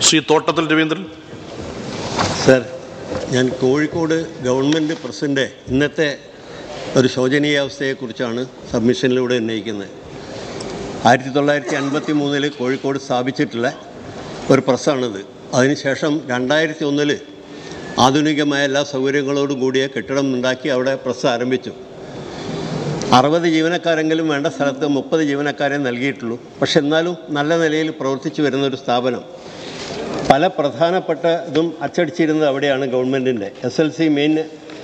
ശ്രീ തോട്ടത്തിൽ രവീന്ദ്രൻ സർ ഞാൻ കോഴിക്കോട് ഗവൺമെൻറ് പ്രസിൻ്റെ ഇന്നത്തെ ഒരു ശോചനീയാവസ്ഥയെക്കുറിച്ചാണ് സബ്മിഷനിലൂടെ ഉന്നയിക്കുന്നത് ആയിരത്തി തൊള്ളായിരത്തി അൻപത്തി മൂന്നിൽ കോഴിക്കോട് സ്ഥാപിച്ചിട്ടുള്ള ഒരു പ്രസ്സാണിത് അതിനുശേഷം രണ്ടായിരത്തി ഒന്നിൽ ആധുനികമായ എല്ലാ സൗകര്യങ്ങളോടും കൂടിയ കെട്ടിടം ഉണ്ടാക്കി അവിടെ പ്രസ് ആരംഭിച്ചു അറുപത് ജീവനക്കാരെങ്കിലും വേണ്ട സ്ഥലത്ത് മുപ്പത് ജീവനക്കാരെ നൽകിയിട്ടുള്ളൂ പക്ഷെ എന്നാലും നല്ല നിലയിൽ പ്രവർത്തിച്ചു വരുന്ന ഒരു സ്ഥാപനം പല പ്രധാനപ്പെട്ട ഇതും അച്ചടിച്ചിരുന്നത് അവിടെയാണ് ഗവൺമെൻറ്റിൻ്റെ S L C main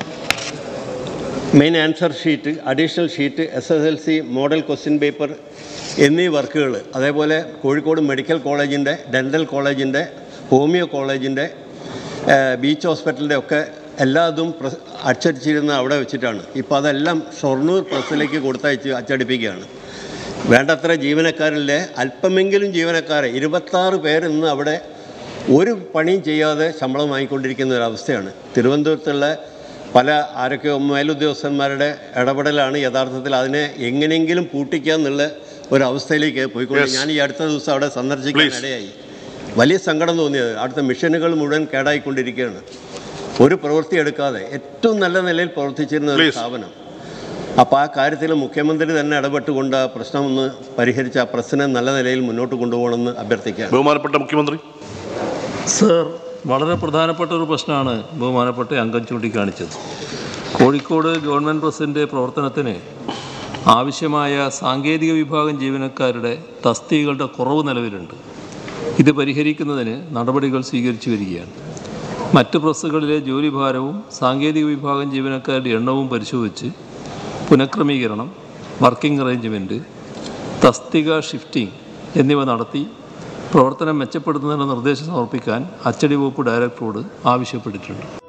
main answer sheet additional sheet S S L C model question paper എന്നീ വർക്കുകൾ അതേപോലെ കോഴിക്കോട് മെഡിക്കൽ കോളേജിൻ്റെ ഡെൻ്റൽ കോളേജിൻ്റെ ഹോമിയോ കോളേജിൻ്റെ ബീച്ച് ഹോസ്പിറ്റലിൻ്റെ ഒക്കെ എല്ലാ ഇതും പ്രസ് അച്ചടിച്ചിരുന്ന അവിടെ വെച്ചിട്ടാണ് ഇപ്പോൾ അതെല്ലാം ഷൊർണൂർ പ്രസ്സിലേക്ക് കൊടുത്തയച്ച് അച്ചടിപ്പിക്കുകയാണ് വേണ്ടത്ര ജീവനക്കാരിലെ അല്പമെങ്കിലും ജീവനക്കാരെ ഇരുപത്താറ് പേർ ഇന്ന് അവിടെ ഒരു പണിയും ചെയ്യാതെ ശമ്പളം വാങ്ങിക്കൊണ്ടിരിക്കുന്ന ഒരവസ്ഥയാണ് തിരുവനന്തപുരത്തുള്ള പല ആരൊക്കെയോ മേലുദ്യോഗസ്ഥന്മാരുടെ ഇടപെടലാണ് യഥാർത്ഥത്തിൽ അതിനെ എങ്ങനെയെങ്കിലും പൂട്ടിക്കുക എന്നുള്ള ഒരവസ്ഥയിലേക്ക് പോയിക്കൊണ്ട് Yes. ഞാൻ ഈ അടുത്ത ദിവസം അവിടെ സന്ദർശിക്കാൻ Please. ഇടയായി വലിയ സങ്കടം തോന്നിയത് അവിടുത്തെ മിഷനുകൾ മുഴുവൻ കേടായിക്കൊണ്ടിരിക്കുകയാണ് ഒരു പ്രവൃത്തി എടുക്കാതെ ഏറ്റവും നല്ല നിലയിൽ പ്രവർത്തിച്ചിരുന്ന ഒരു Please. സ്ഥാപനം അപ്പോൾ ആ കാര്യത്തിൽ മുഖ്യമന്ത്രി തന്നെ ഇടപെട്ടുകൊണ്ട് ആ പ്രശ്നം ഒന്ന് പരിഹരിച്ച് ആ പ്രശ്നം നല്ല നിലയിൽ മുന്നോട്ട് കൊണ്ടുപോകണമെന്ന് അഭ്യർത്ഥിക്കുകയാണ് ബഹുമാനപ്പെട്ട മുഖ്യമന്ത്രി സർ വളരെ പ്രധാനപ്പെട്ട ഒരു പ്രശ്നമാണ് ബഹുമാനപ്പെട്ട അംഗം ചൂണ്ടിക്കാണിച്ചത് കോഴിക്കോട് ഗവൺമെൻറ് പ്രസിൻ്റെ പ്രവർത്തനത്തിന് ആവശ്യമായ സാങ്കേതിക വിഭാഗം ജീവനക്കാരുടെ തസ്തികകളുടെ കുറവ് നിലവിലുണ്ട് ഇത് പരിഹരിക്കുന്നതിന് നടപടികൾ സ്വീകരിച്ചു വരികയാണ് മറ്റ് പ്രസ്സുകളിലെ ജോലിഭാരവും സാങ്കേതിക വിഭാഗം ജീവനക്കാരുടെ എണ്ണവും പരിശോധിച്ച് പുനഃക്രമീകരണം വർക്കിംഗ് അറേഞ്ച്മെൻറ്റ് തസ്തിക ഷിഫ്റ്റിംഗ് എന്നിവ നടത്തി പ്രവർത്തനം മെച്ചപ്പെടുത്തുന്നതിനുള്ള നിർദ്ദേശം സമർപ്പിക്കാൻ അച്ചടി വകുപ്പ് ഡയറക്ടറോട് ആവശ്യപ്പെട്ടിട്ടുണ്ട്